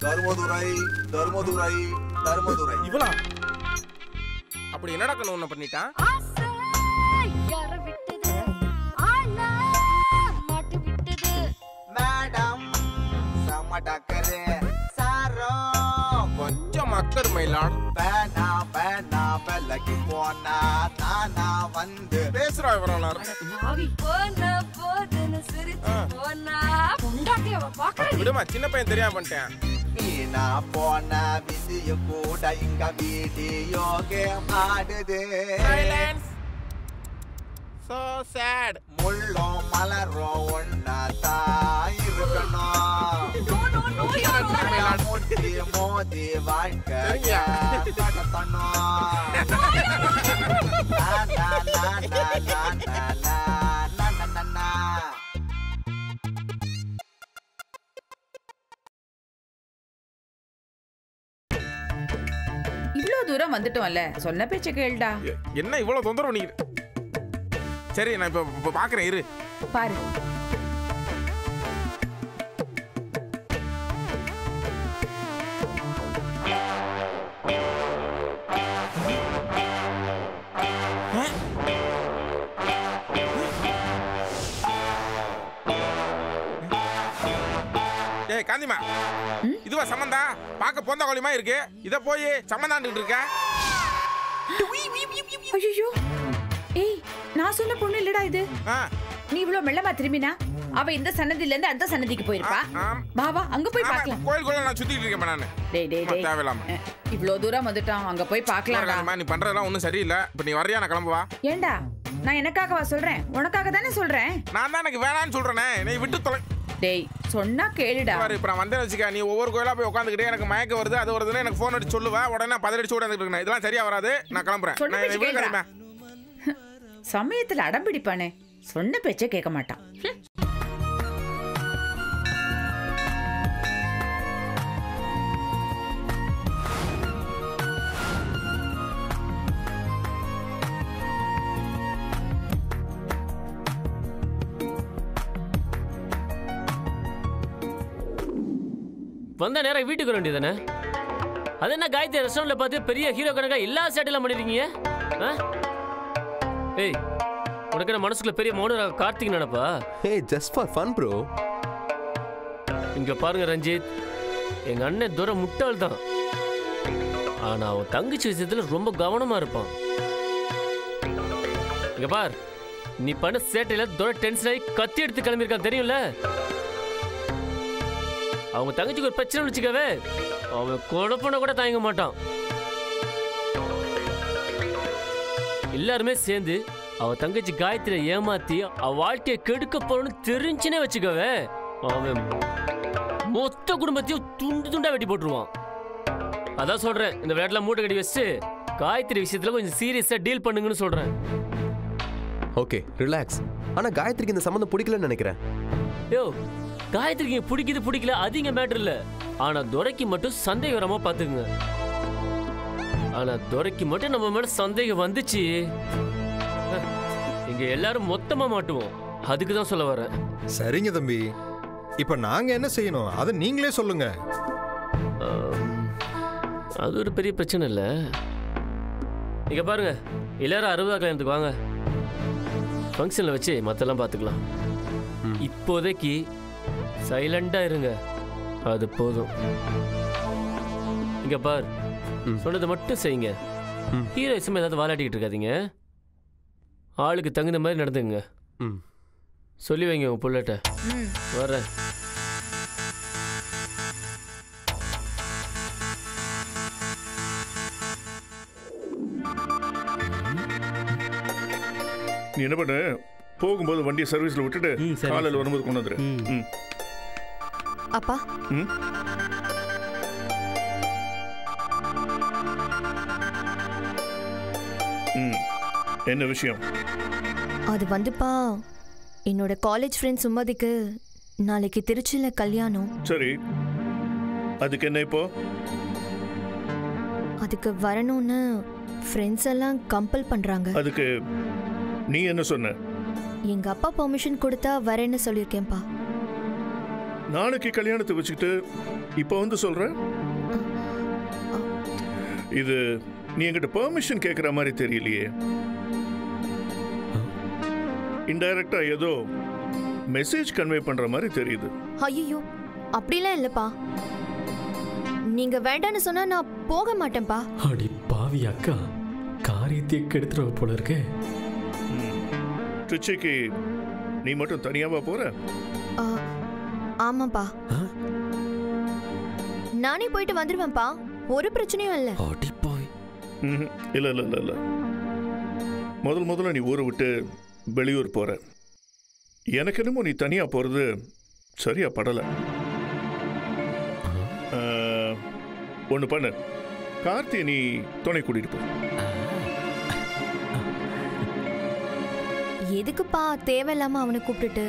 தர்மதுரை தர்மதுரை தர்மதுரை இவளா அப்படி என்னடா கண்ணு ஒண்ணு பண்ணிட்டான் ஆசை யார விட்டது ஆள மாட்டி விட்டது மேடம் செம்ம டக்கரு சாரோ கொஞ்சம் மக்கர் மயிலாட் பேனா பேனா பெல்லக்கு போனா தானா வந்து பேசுறா இவரான ஆவி போன போதுன்னு சிரிச்சு போனா பொண்டாட்டி அவ பாக்குறது விடுமா சின்ன பையன் தெரியாம பண்ணிட்டேன் வீணா போன விதிய கூட இங்க வீடியோ கேம் ஆடுது சோ சேட் முள்ளும் மலரும் ஒன்னாதான் இருக்கணும் முட்டி மோதி வாழ்க்கை கடத்தணும் லா, லா, லா, லா, லா, லா, லா, லா, லா, லா, லா. இவ்ளோ தூரம் வந்துட்டோம்ல சொன்ன பேச்ச கேளுடா எ- என்ன இவ்வளவு தொந்தரவு நீ சரி நான் இப்ப இப்ப பாக்குறேன் இரு பாரு ஏய் காந்திமா இதுவா சம்மந்தா பார்க்க பொந்த கோழிமா இருக்கு இத போய் சம்மந்தாண்டுட்டு இருக்க ஐயோ ஏய் நான் சொன்ன பொண்ணு இல்லடா இது ஆ, நீ இவ்ளோ மெல்லமா திரும்பினா அவ இந்த சன்னதில இருந்து அந்த சன்னதிக்கு போயிருப்பா ஆம். வா வா அங்க போய் ஆமா, பார்க்கலாம் கோயிலுக்குள்ள நான் சுத்திட்டு இருக்கேன் நானு டேய் டேய் ஆமா, டேய் தேவையில்லாம அஹ், இவ்ளோ தூரம் வந்துட்டான் அங்க போய் பார்க்கலாம்டா காந்திமா, நீ பண்றதெல்லாம் ஒண்ணும் சரியில்லை இப்ப நீ வரியா நான் கிளம்புவா ஏண்டா நான் எனக்காகவா சொல்றேன் உனக்காக தானே சொல்றேன் நான் தான் எனக்கு வேணாம்னு சொல்றேனே நீ விட்டு தொலை டேய் சொன்னா கேளுடா பாரு இப்ப நான் வந்தேன் வச்சுக்க நீ ஒவ்வொரு கோயிலா போய் உட்காந்துக்கிட்டே எனக்கு மயக்க வருது அது வருதுன்னு எனக்கு ஃபோன் அடிச்சு சொல்லுவா உடனே பதிலடிச்சு உட்காந்துட்டு இருக்கேன் இதெல்லாம் சரியா வராது நான் கிளம்புறேன் சொன்ன நான் பேச்சு இவ்வளவு கேளுடா. கிளம்பேன் சமயத்துல அடம் பிடிப்பானே சொன்ன பேச்சே கேட்க மாட்டான் ஹம். வந்த நேரம் வீட்டுக்கு வர வேண்டியதானே அது என்ன காயத்ரி ரெஸ்டாரண்ட்ல பார்த்து பெரிய ஹீரோ கணக்கா எல்லா சேட்டெல்லாம் பண்ணிருக்கீங்க ஆ? ஏய் உனக்கு என்ன மனசுக்குள்ள பெரிய மௌன கார்த்திக் நினைப்பா hey just for fun bro இங்க பாருங்க ரஞ்சித் எங்க அண்ணன் துரை முட்டாள் தான் ஆனா அவன் தங்கச்சி விஷயத்துல ரொம்ப கவனமா இருப்பான் இங்க பார் நீ பண்ண சேட்டையில துரை டென்ஷன் ஆகி கத்தி எடுத்து கிளம்பியிருக்கான் தெரியும்ல அவங்க தங்கச்சிக்கு ஒரு பிரச்சனை வச்சுக்கவே அவன் குழப்பன கூட தாங்க மாட்டான் எல்லாருமே சேர்ந்து அவ தங்கச்சி காயத்ரியை ஏமாத்தி அவ வாழ்க்கையை கெடுக்க போறோம்னு தெரிஞ்சுனே வச்சுக்கவே அவன் மொத்த குடும்பத்தையும் துண்டு துண்டா வெட்டி போட்டுருவான் அதான் சொல்றேன் இந்த விளையாட்டுல மூட்டை கட்டி வச்சுட்டு காயத்ரி விஷயத்துல கொஞ்சம் சீரியஸா டீல் பண்ணுங்கன்னு சொல்றேன் ஓகே ரிலாக்ஸ் ஆனா காயத்ரிக்கு இந்த சம்மந்தம் பிடிக்கலன்னு நினைக்கிறேன் யோ காயத்ரிக்கு இங்க பிடிக்குது பிடிக்கல அது இங்க மேட்டர் இல்ல ஆனா துரைக்கு மட்டும் சந்தேகம் வராம பாத்துக்குங்க ஆனா துரைக்கு மட்டும் நம்ம மேல சந்தேகம் வந்துச்சு அஹ், இங்க எல்லாரும் மொத்தமா மாட்டுவோம் அதுக்கு தான் சொல்ல வரேன் சரிங்க தம்பி இப்ப நாங்க என்ன செய்யணும் அதை நீங்களே சொல்லுங்க ஆம், அது ஒரு பெரிய பிரச்சனை இல்லை இங்க பாருங்க எல்லாரும் அறுபதா கல்யாணத்துக்கு வாங்க ஃபங்க்ஷனில் வச்சு மற்றெல்லாம் பார்த்துக்கலாம் இப்போதைக்கு சைலண்டாக இருங்க அது போதும் இங்க பார் ம். சொன்னதை மட்டும் செய்யுங்க ம். ஹீரோயிசம் ஏதாவது வாலாட்டிக்கிட்டு இருக்காதீங்க ஆளுக்கு தகுந்த மாதிரி நடந்துங்க ம் சொல்லி வைங்க உங்க புள்ளட்ட ம் வரேன் நீ என்ன பண்ணு போகும்போது வண்டியை சர்வீஸ்ல விட்டுட்டு ம், சரி. காலையில் வரும்போது கொண்டு வந்துரு ம். ம். அப்பா ம். ம். என்ன விஷயம் அது வந்துப்பா என்னோட காலேஜ் ஃப்ரெண்ட் சுமதிக்கு நாளைக்கு திருச்சியில கல்யாணம் சரி அதுக்கு என்ன இப்போ அதுக்கு வரணும்னு ஃப்ரெண்ட்ஸ் எல்லாம் கம்பல் பண்றாங்க அதுக்கு நீ என்ன சொன்ன எங்க அப்பா பெர்மிஷன் கொடுத்தா வரேன்னு சொல்லியிருக்கேன்ப்பா நாளைக்கு கல்யாணத்தை வச்சுக்கிட்டு இப்போ வந்து சொல்ற இது நீ என்கிட்ட பெர்மிஷன் கேட்குற மாதிரி தெரியலையே இன்டைரக்டா ஏதோ மெசேஜ் கன்வே பண்ற மாதிரி தெரியுது ஐயோ அப்படிலாம் இல்லப்பா நீங்க வேண்டான்னு சொன்னா நான் போக மாட்டேன்ப்பா அடி பாவி அக்கா காரியத்தை கெடுத்துருவ போல இருக்கே ட்ரிச்சிக்கு நீ மட்டும் தனியாவா போற ஆ, ஆமாப்பா ஆ? நானே போயிட்டு வந்துருவேன்ப்பா ஒரு பிரச்சனையும் இல்ல அடி பாவி ம்ஹும். இல்ல இல்ல இல்ல இல்ல முதல் முதல்ல நீ ஊரை விட்டு வெளியூர் போற எனக்கு என்னமோ நீ தனியா போறது சரியா படல ஒன்று பண்ணு கார்த்தியை நீ துணை கூட்டிட்டு போ எதுக்குப்பா தேவையில்லாம அவனை கூப்பிட்டுட்டு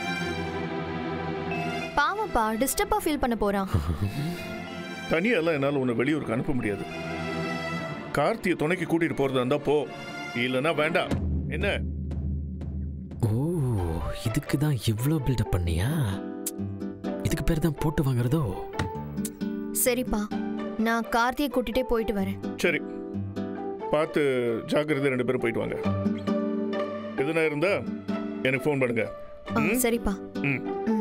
பாவம்ப்பா டிஸ்டர்பா ஃபீல் பண்ண போறான் தனியெல்லாம் என்னால் உன்னை வெளியூருக்கு அனுப்ப முடியாது கார்த்தியை துணைக்கு கூட்டிட்டு போறதா இருந்தா போ இல்லைன்னா வேண்டாம் என்ன ஓ இதுக்கு தான் இவ்வளோ பில்டப் பண்ணியா இதுக்கு பேர் தான் போட்டு வாங்குறதோ சரிப்பா நான் கார்த்தியை கூட்டிட்டே போயிட்டு வரேன் சரி பார்த்து ஜாக்கிரதை ரெண்டு பேரும் போயிட்டு வாங்க எதுனா இருந்தா எனக்கு ஃபோன் பண்ணுங்க ஆ, ம்? சரிப்பா ம் ம்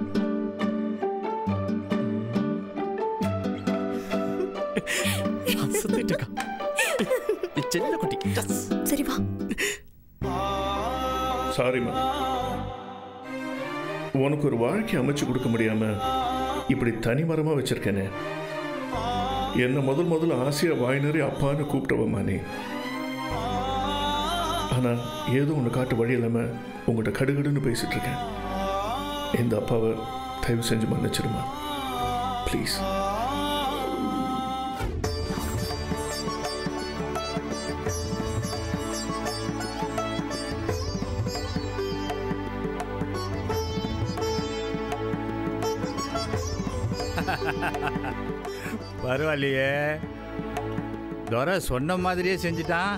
சுத்திட்டக்கா செல்ல குட்டி Yes. சரி வா சாரிம்மா உனக்கு ஒரு வாழ்க்கை அமைச்சு கொடுக்க முடியாம இப்படி தனிமரமா வச்சிருக்கேனே என்ன முதல் முதல்ல ஆசையா வாய் நிறைய அப்பான்னு கூப்பிட்டவம்மா நீ ஆனா ஏதோ ஒன்று காட்டு வழி இல்லாம உங்கள்கிட்ட கடுகடுன்னு பேசிட்டு இருக்கேன் இந்த அப்பாவை தயவு செஞ்சு மன்னிச்சிடுமா ப்ளீஸ் பரவாயில்லையே துரை சொன்ன மாதிரியே செஞ்சுட்டான்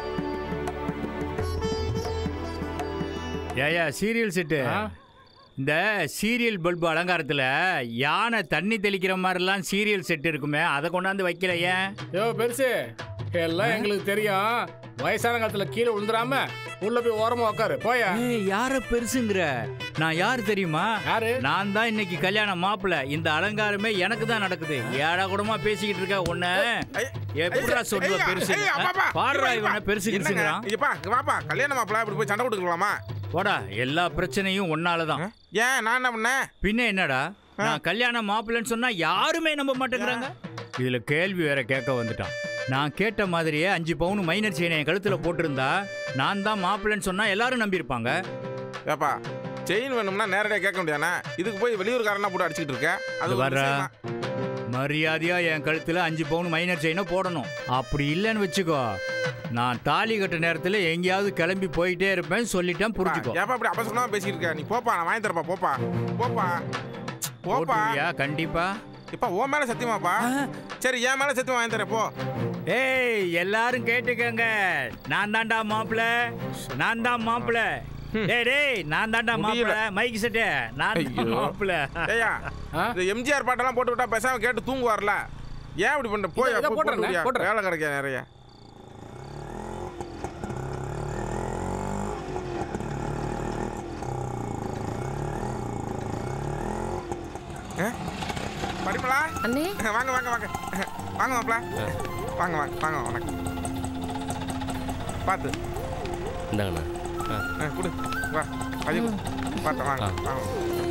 ஏயா சீரியல் செட்டு இந்த சீரியல் பல்பு அலங்காரத்தில் யானை தண்ணி தெளிக்கிற மாதிரிலாம் சீரியல் செட் இருக்குமே அதை கொண்டாந்து வைக்கல ஏன் யோ பெருசு எல்லாம் எங்களுக்கு தெரியும் வயசான காலத்துல கீழே விழுந்துடாம உள்ள போய் ஓரமா உட்காரு போயா ஏய், யார பெருசுங்கிற நான் யார் தெரியுமா யாரு நான் தான் இன்னைக்கு கல்யாண மாப்பிள்ள இந்த அலங்காரமே எனக்கு தான் நடக்குது ஏடா கூடமா பேசிக்கிட்டு இருக்க உன்ன எப்படிடா சொல்லுவ ஐயா, பெருசு ஐயா, பாப்பா, பாடுறா இங்க வா, இவனை பெருசு என்னங்க? கிருசுங்கிறான் இங்க பா, இங்க வாப்பா கல்யாண மாப்பிள்ள இப்படி போய் சண்டை கொடுக்கலாமா போடா எல்லா பிரச்சனையும் ஒன்னாலதான் ஏன் நான் என்ன பண்ணேன் பின்ன என்னடா நான் கல்யாண மாப்பிள்ளைன்னு சொன்னா யாருமே நம்ப மாட்டேங்கிறாங்க இதுல கேள்வி வேற கேட்க வந்துட்டான் நான் கேட்ட மாதிரியே அஞ்சு பவுன் மைனர் செயினை என் கழுத்துல போட்டிருந்தா நான் தான் மாப்பிள்ளைன்னு சொன்னா எல்லாரும் நம்பியிருப்பாங்க ஏப்பா செயின் வேணும்னா நேரடியாக கேட்க முடியாதுண்ணா இதுக்கு போய் வெளியூர்காரனா போட்டு அடிச்சுக்கிட்டு இருக்க அது ஒரு வர்றா விஷயமா? மரியாதையா என் கழுத்துல அஞ்சு பவுன் மைனர் செயினை போடணும் அப்படி இல்லைன்னு வச்சுக்கோ நான் தாலி கட்ட நேரத்துல எங்கேயாவது கிளம்பி போயிட்டே இருப்பேன் சொல்லிட்டேன் புரிஞ்சுக்கோ ஏப்பா இப்படி அபசகுணமா பேசிக்கிட்டு இருக்க நீ போப்பா நான் வாங்கி தரப்பா போப்பா போப்பா போப்பா போட்டுவியா கண்டிப்பா இப்பா உன் மேல சத்தியமாப்பா சரி என் மேல சத்தியம் வாங்கி தரேன் போ ஏய் எல்லாரும் கேட்டுக்கங்க நான் தான்டா மாப்பிள நான் தான் மாப்பிள டேய் டேய் நான் தான்டா மாப்பிள மைக் செட்டு நான் தான் ஐயோ. மாப்பிள ஏய்யா இந்த எம்ஜிஆர் பாட்டெல்லாம் போட்டு விட்டா பேசாம கேட்டு தூங்குவார்ல ஏன் இப்படி பண்ண போய் இதை போய் போட்டுறேன், போட்டு விடியா. போட்டுறேன். வேலை கிடைக்க நிறைய ஆ? பரிமளா அண்ணே வாங்க வாங்க வாங்க வாங்க மாப்ள வாங்க வாங்க வாங்க வணக்கம் பார்த்து இந்தாங்கண்ணா ஆ கொடு வா அது பார்த்து வாங்க வாங்க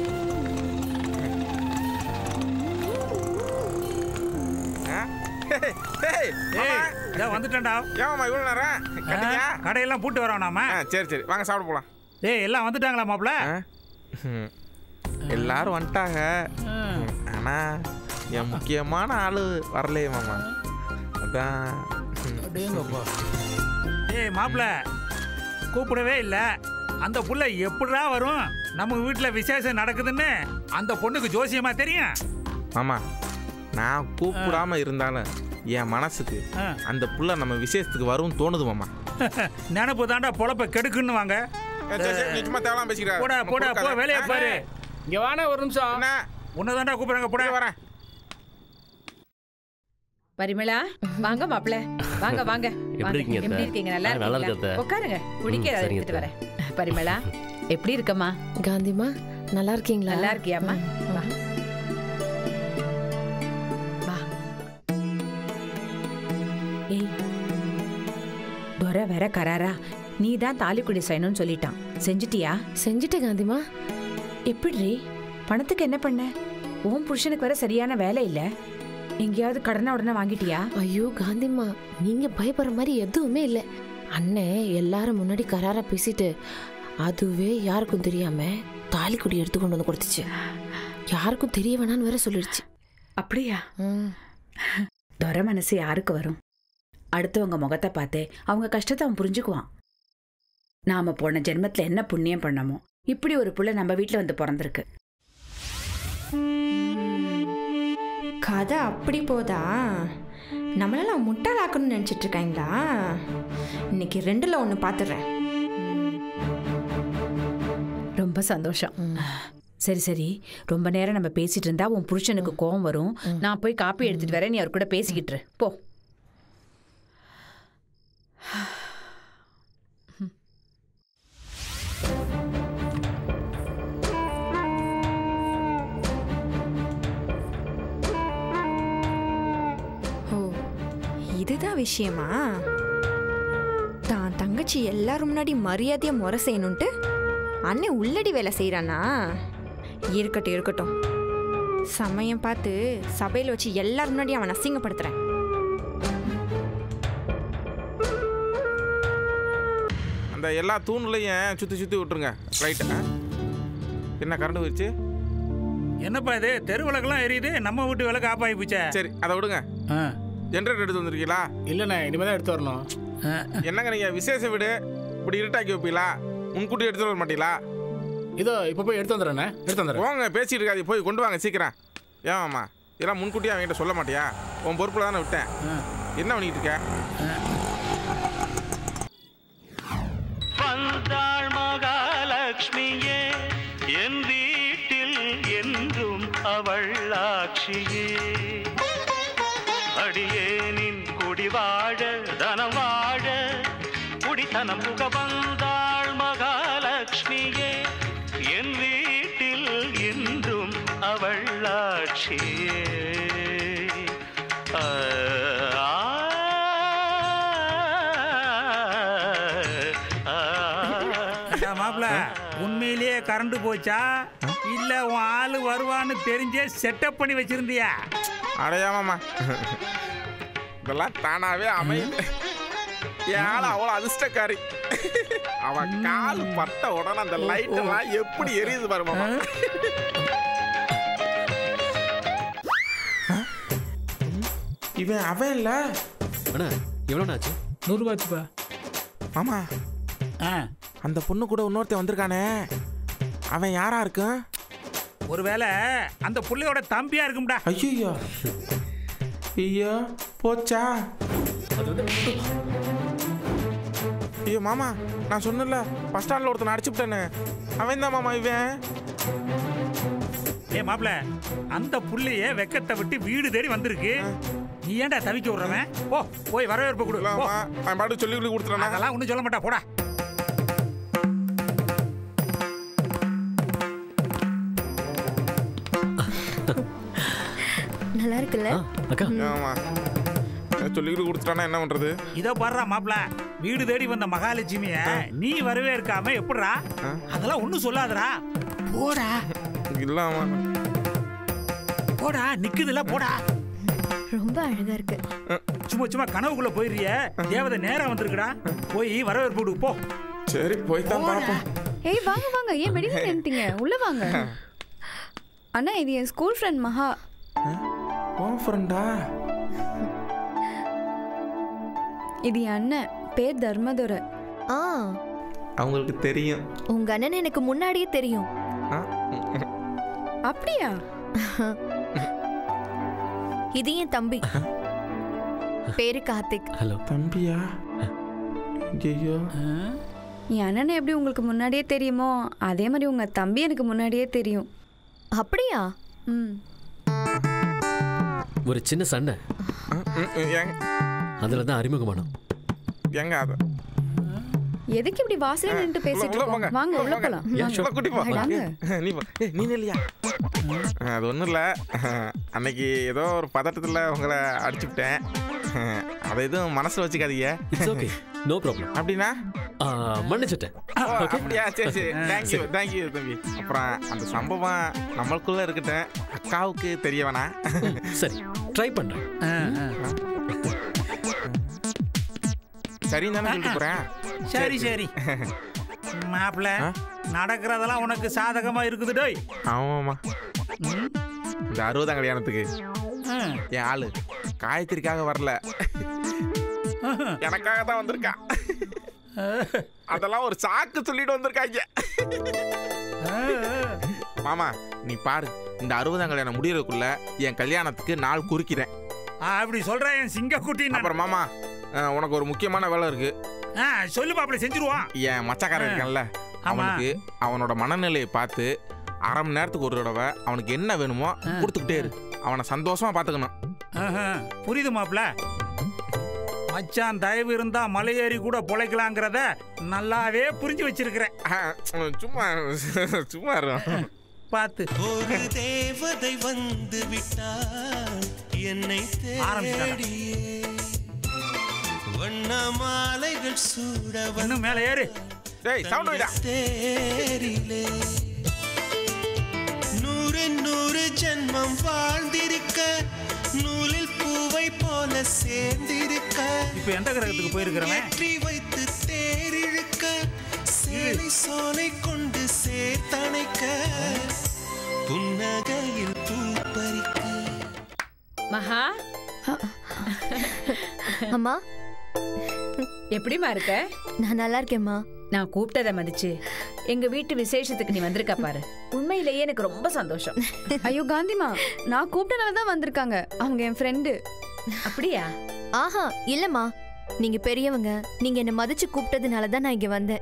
ஆ? ஹேய், ஹேய், மாமா. ஏய் இதோ வந்துட்டேன்டா ஏமாம்மா இவ்வளோ நேரம் கட்டிங்க ஆ, கடையெல்லாம் பூட்டு வரோம் நாம ஆ சரி சரி வாங்க சாப்பிட போகலாம் ஏய் எல்லாம் வந்துட்டாங்களா மாப்பிள எல்லாரும் வந்துட்டாங்க ஆனா என் முக்கியமான ஆளு வரலையே மாமா அதான் ஏய் மாப்பிள கூப்பிடவே இல்ல அந்த புள்ள எப்படிடா வரும் நம்ம வீட்டுல விசேஷம் நடக்குதுன்னு அந்த பொண்ணுக்கு ஜோசியமா தெரியும் மாமா நான் கூப்பிடாம இருந்தாலும் என் மனசுக்கு ஆ. அந்த புள்ள நம்ம விசேஷத்துக்கு வரும் தோணுது மாமா நினப்பு தாண்டா பொழப்ப கெடுக்குன்னு வாங்க சரி, சரி, நீ சும்மா தேவலாம் பேசிக்கிறா போடா போடா போ வேலையை பாரு இங்க வாணே ஒரு நிமிஷம் என்ன உன்னை தாண்டா கூப்பிடுறாங்க போடா இங்க வரேன் பரிமளா வாங்க மாப்பிள வாங்க வாங்க எப்படி வாங்க. இருக்கீங்க அத்தை? எப்படி இருக்கீங்க நல்லா ஆ, நல்லா இருக்கீங்களா இருக்கேன் அத்தை. உட்காருங்க குடிக்க ம், ஏதாவது சரிங்க எடுத்துட்டு வரேன் பரிமளா எப்படி இருக்கம்மா காந்திமா நல்லா இருக்கீங்களா நல்லா இருக்கியாம்மா வா வா ஏய் துரை வேற கராரா நீ தான் தாலிக்குடி செய்யணும்னு சொல்லிட்டான் செஞ்சிட்டியா செஞ்சுட்டேன் காந்திமா எப்படி பணத்துக்கு என்ன பண்ண உன் புருஷனுக்கு வர சரியான வேலை இல்ல எங்கேயாவது கடனை உடனே வாங்கிட்டியா ஐயோ காந்திமா நீங்க பயப்படுற மாதிரி எதுவுமே இல்லை அண்ணன் எல்லாரும் முன்னாடி கராரா பேசிட்டு அதுவே யாருக்கும் தெரியாம தாலிக்குடி எடுத்து கொண்டு வந்து கொடுத்துச்சு யாருக்கும் தெரிய வேணான்னு வேற சொல்லிடுச்சு அப்படியா துரை மனசு யாருக்கு வரும் அடுத்தவங்க முகத்தை பார்த்து அவங்க கஷ்டத்தை அவன் புரிஞ்சுக்குவான் நாம போன ஜென்மத்துல என்ன புண்ணியம் பண்ணமோ இப்படி ஒரு புள்ள நம்ம வீட்ல வந்து பிறந்திருக்கு கதை அப்படி போதா நம்மளெல்லாம் முட்டாளாக்கணும்னு நினச்சிட்டு இருக்காங்களா இன்னைக்கு ரெண்டில் ஒன்று பார்த்துடுறேன் ரொம்ப சந்தோஷம் சரி சரி ரொம்ப நேரம் நம்ம பேசிட்டு இருந்தா உன் புருஷனுக்கு கோவம் வரும் நான் போய் காப்பி எடுத்துட்டு வரேன் நீ அவர் கூட பேசிக்கிட்டு இரு. போ ஓ இதுதான் விஷயமா தான் தங்கச்சி எல்லாரும் முன்னாடி மரியாதையை முறை செய்யணுன்ட்டு அண்ணன் உள்ளடி வேலை செய்கிறானா இருக்கட்டும் இருக்கட்டும் சமயம் பார்த்து சபையில் வச்சு எல்லாரும் முன்னாடி அவன் அசிங்கப்படுத்துறேன் அந்த எல்லா தூண்லையும் சுற்றி சுற்றி விட்டுருங்க ரைட்டு என்ன கரண்ட் போயிடுச்சு என்னப்பா இது தெரு விளக்கெல்லாம் எரியுது நம்ம வீட்டு விளக்கு ஆஃப் ஆகி போச்சே சரி அதை விடுங்க ஜென்ரேட்டர் எடுத்து வந்திருக்கீங்களா இல்லைண்ணே இனிமேல் தான் எடுத்து வரணும் என்னங்க நீங்கள் விசேஷ வீடு இப்படி இருட்டாக்கி வைப்பீங்களா முன்கூட்டி எடுத்துட்டு வர மாட்டீங்களா இதோ இப்போ போய் எடுத்து வந்துடுறேண்ணே எடுத்து வந்துடுறேன் போங்க பேசிட்டு இருக்காது போய் கொண்டு வாங்க சீக்கிரம் ஏமாம்மா இதெல்லாம் முன்கூட்டியே அவங்ககிட்ட சொல்ல மாட்டியா உன் பொறுப்பில் தானே விட்டேன் என்ன பண்ணிட்டு இருக்க வந்தாள் மகாலட்சுமியே என் வீட்டில் என்றும் அவள் ஆட்சியே அடியேனின் குடி வாழ தனம் வாழ குடித்தனம் புக வந்தாள் மகாலட்சுமியே என் வீட்டில் என்றும் அவள் ஆட்சியே ஆ, ஏண்டா மாப்ள உண்மையிலேயே கரண்ட் போச்சா இல்ல உன் ஆளு வருவான்னு தெரிஞ்சே செட்டப் பண்ணி வச்சிருந்தியா அடையாமாம்மா இதெல்லாம் தானாவே அமையும் ஏழை அவ்வளோ அதிர்ஷ்டக்காரி அவன் கால் பட்ட உடனே அந்த லைட் எல்லாம் எப்படி எரியுது பாருமா இவன் அவன் இல்ல அண்ணா எவ்வளோ ஆச்சு நூறுரூவா ஆச்சுப்பா ஆமா அந்த பொண்ணு கூட இன்னொருத்தன் வந்திருக்கானே அவன் யாரா இருக்கும் ஒருவேளை அந்த புள்ளையோட தம்பியா இருக்கும்டா ஐயோ ஐயோ போச்சா ஐயோ மாமா நான் சொன்னல பஸ் ஸ்டாண்ட்ல ஒருத்தன் அடிச்சுட்டேன்னு அவன் தான் மாமா இவன் ஏ மாப்ள அந்த புள்ளைய வெக்கத்தை விட்டு வீடு தேடி வந்திருக்கு நீ ஏன்டா தவிக்க விடுறவன் போ போய் வரவேற்பு கொடு போ. அவன் பாட்டு சொல்லி சொல்லி கொடுத்துறானா அதெல்லாம் ஒன்றும் சொல்ல மாட்டா போடா நல்லா இருக்குல்ல ஆமா சொல்லி கொடுத்துட்டானா என்ன பண்றது இதோ பாடுறா மாப்ள வீடு தேடி வந்த மகாலட்சுமிய நீ வரவே இருக்காம எப்படிடா அதெல்லாம் ஒண்ணும் சொல்லாதடா போடா இல்ல ஆமா போடா நிக்குதுல போடா ரொம்ப அழகா இருக்கு சும்மா சும்மா கனவுக்குள்ள போயிடுறிய தேவதை நேரா வந்திருக்குடா போய் வரவேற்பு கொடு, போ சரி போய் தான் பாப்போம் ஏய் வாங்க வாங்க ஏன் வெளியே நின்னுட்டீங்க உள்ள வாங்க அண்ணா இது என் ஸ்கூல் ஃப்ரெண்ட் மகா உன் ஃப்ரெண்டா இது என் அண்ணன் பேர் தர்மதுரை ஆ அவங்களுக்கு தெரியும் உங்க அண்ணன் எனக்கு முன்னாடியே தெரியும் அப்படியா இது என் தம்பி பேரு கார்த்திக் ஹலோ தம்பியா ஐயோ என் அண்ணனை எப்படி உங்களுக்கு முன்னாடியே தெரியுமோ அதே மாதிரி உங்க தம்பி எனக்கு முன்னாடியே தெரியும் அப்படியா ம் ஒரு சின்ன சண்டை எங்க அதுல தான் அறிமுகமானோம் எங்க அது எதுக்கு இப்படி வாசல்ல நின்று பேசிட்டு உள்ள போங்க. இருக்கோம் வாங்க உள்ள போலாம் ஏன் உள்ள கூட்டி போ. வாங்க நீ போ. ஏய், நீ இல்லையா அது ஒன்றும் இல்லை அன்னைக்கு ஏதோ ஒரு பதட்டத்தில் உங்களை அடிச்சுவிட்டேன் அதை எதுவும் மனசில் வச்சுக்காதீங்க இட்ஸ் ஓகே நோ ப்ராப்ளம் அப்படின்னா மன்னிச்சிட்டேன் ஓ, அப்படியா சரி சரி தேங்க்யூ தேங்க்யூ தம்பி அப்புறம் அந்த சம்பவம் நம்மளுக்குள்ள இருக்கட்டும் அக்காவுக்கு தெரிய வேணாம் சரி ட்ரை பண்றேன் சரி தானே சொல்லிட்டு போறேன் சரி சரி மாப்பிள்ள நடக்கிறதெல்லாம் உனக்கு சாதகமா இருக்குது டோய் ஆமாம்மா இந்த அறுபதாம் கல்யாணத்துக்கு என் ஆளு காயத்திற்காக வரல எனக்காக தான் வந்திருக்கா அதெல்லாம் ஒரு சாக்கு சொல்லிட்டு வந்திருக்காங்க மாமா நீ பாரு இந்த அறுபதாம் கல்யாணம் முடியறதுக்குள்ள என் கல்யாணத்துக்கு நாள் குறிக்கிறேன் அப்படி சொல்றேன் என் சிங்கக்குட்டி அப்புறம் மாமா அஹ், உனக்கு ஒரு முக்கியமான வேலை இருக்கு ஆ, சொல்லு மாப்பிள்ள செஞ்சிருவான் என் மச்சக்காரன் இருக்கான்ல அவனுக்கு அவனோட மனநிலையை பார்த்து அரை மணி நேரத்துக்கு ஒரு தடவை அவனுக்கு என்ன வேணுமோ கொடுத்துக்கிட்டே இரு அவனை சந்தோஷமா பார்த்துக்கணும் ஆஹா, புரியுது மாப்பிள்ள மச்சான் தயவு இருந்தா மலையேறி கூட பொழைக்கலாங்கிறத நல்லாவே புரிஞ்சு வச்சிருக்கிறேன் சும்மா சும்மா பார்த்து ஒரு தேவதை வந்து விட்டாள் என்னை தேடியே வண்ண மாலைகள் சூட இன்னும் மேல ஏறு டேய் சவுண்ட் வைடா தேரிலே நூறு நூறு ஜென்மம் வாழ்ந்திருக்க நூலில் பூவை போல சேர்ந்திருக்க இப்ப எந்த கிரகத்துக்கு போயிருக்கிறவன் ஏற்றி வைத்து தேரிழுக்க சேலை சோலை கொண்டு சேர்த்தணைக்க புன்னகையில் பூ பறிக்க மகா அம்மா எப்படிமா இருக்க நான் நல்லா இருக்கேம்மா நான் கூப்பிட்டதை மதிச்சு எங்க வீட்டு விசேஷத்துக்கு நீ வந்திருக்க பாரு உண்மையிலேயே எனக்கு ரொம்ப சந்தோஷம் ஐயோ காந்திமா நான் கூப்பிட்டனால தான் வந்திருக்காங்க அவங்க என் ஃப்ரெண்டு அப்படியா ஆஹா இல்லம்மா நீங்க பெரியவங்க நீங்க என்ன மதிச்சு கூப்பிட்டதுனால தான் நான் இங்க வந்தேன்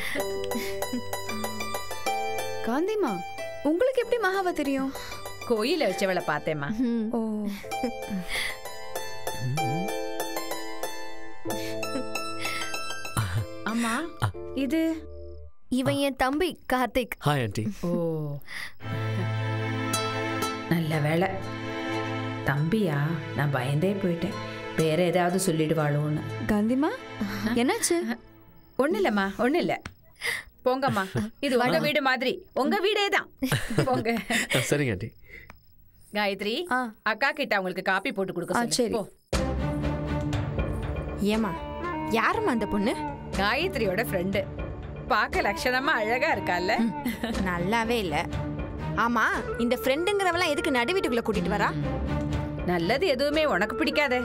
காந்திமா உங்களுக்கு எப்படி மகாவ தெரியும் கோயில வச்சவளை பார்த்தேம்மா ஓ அம்மா இது இவன் என் தம்பி கார்த்திக் ஹாய் ஆண்டி ஓ நல்ல வேலை தம்பியா நான் பயந்தே போயிட்டேன் வேற ஏதாவது சொல்லிடுவாளோன்னு காந்திமா என்னாச்சு ஒண்ணு இல்லம்மா ஒண்ணு இல்ல போங்கம்மா இது உங்க வீடு மாதிரி உங்க வீடே தான் போங்க சரிங்க ஆண்டி காயத்ரி அக்கா கிட்ட அவங்களுக்கு காப்பி போட்டு கொடுக்க ஆ, சொல்லு. சரி. போ ஏமா யாரும்மா அந்த பொண்ணு காயத்ரியோட ஃப்ரெண்டு பார்க்க லட்சணமா அழகா இருக்கால்ல நல்லாவே இல்ல ஆமா இந்த ஃப்ரெண்டுங்கிறவெல்லாம் எதுக்கு நடு வீட்டுக்குள்ள கூட்டிட்டு வரா நல்லது எதுவுமே உனக்கு பிடிக்காதே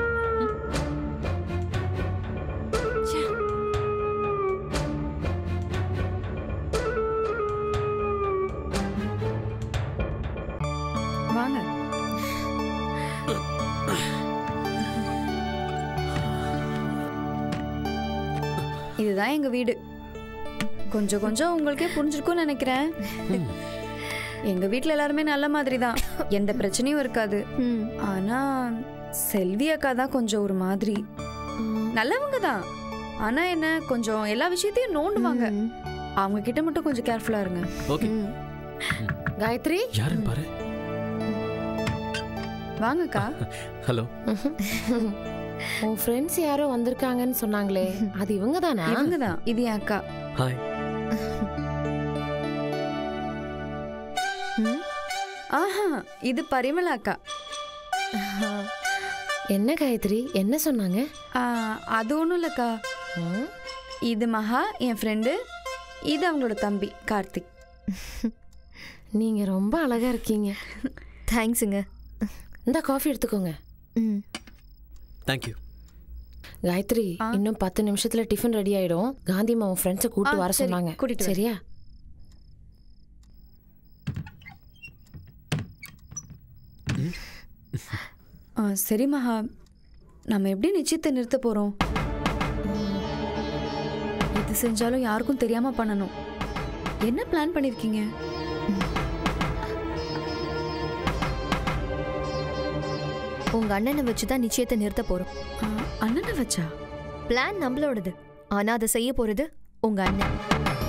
வாங்க இதுதான் எங்க வீடு கொஞ்சம் கொஞ்சம் உங்களுக்கே புரிஞ்சிருக்கும்னு நினைக்கிறேன் எங்க வீட்ல எல்லாருமே நல்ல மாதிரி தான் எந்த பிரச்சனையும் இருக்காது ஆனா செல்வி அக்கா தான் கொஞ்சம் ஒரு மாதிரி நல்லவங்க தான் ஆனா என்ன கொஞ்சம் எல்லா விஷயத்தையும் நோண்டுவாங்க அவங்க கிட்ட மட்டும் கொஞ்சம் கேர்ஃபுல்லா இருங்க ஓகே காயத்ரி யாருன்னு பாரு வாங்கக்கா ஹலோ உன் ஃப்ரெண்ட்ஸ் யாரோ வந்திருக்காங்கன்னு சொன்னாங்களே அது இவங்க தானா இவங்க தான் இது என் அக்கா ஹாய் ம்? ஆஹா இது பரிமளா அக்கா என்ன காயத்ரி என்ன சொன்னாங்க ஆ, அது ஒன்றும் இல்லைக்கா இது மகா என் ஃப்ரெண்டு இது அவங்களோட தம்பி கார்த்திக் நீங்க ரொம்ப அழகா இருக்கீங்க தேங்க்ஸுங்க இந்த காஃபி எடுத்துக்கோங்க ம் தேங்க்யூ காயத்ரி இன்னும் பத்து நிமிஷத்துல டிஃபன் ரெடி ஆயிடும் காந்திமா உன் ஃப்ரெண்ட்ஸை கூட்டு ஆ, வர சரி, சொன்னாங்க கூட்டிட்டு வரேன். சரியா ஆ, சரி மகா நம்ம எப்படி நிச்சயத்தை நிறுத்த போறோம் எது செஞ்சாலும் யாருக்கும் தெரியாம பண்ணணும் என்ன பிளான் பண்ணிருக்கீங்க உங்க அண்ணனை வச்சு தான் நிச்சயத்தை நிறுத்த போறோம் அண்ணனை வச்சா பிளான் நம்மளோடது ஆனா அதை செய்ய போறது உங்க அண்ணன்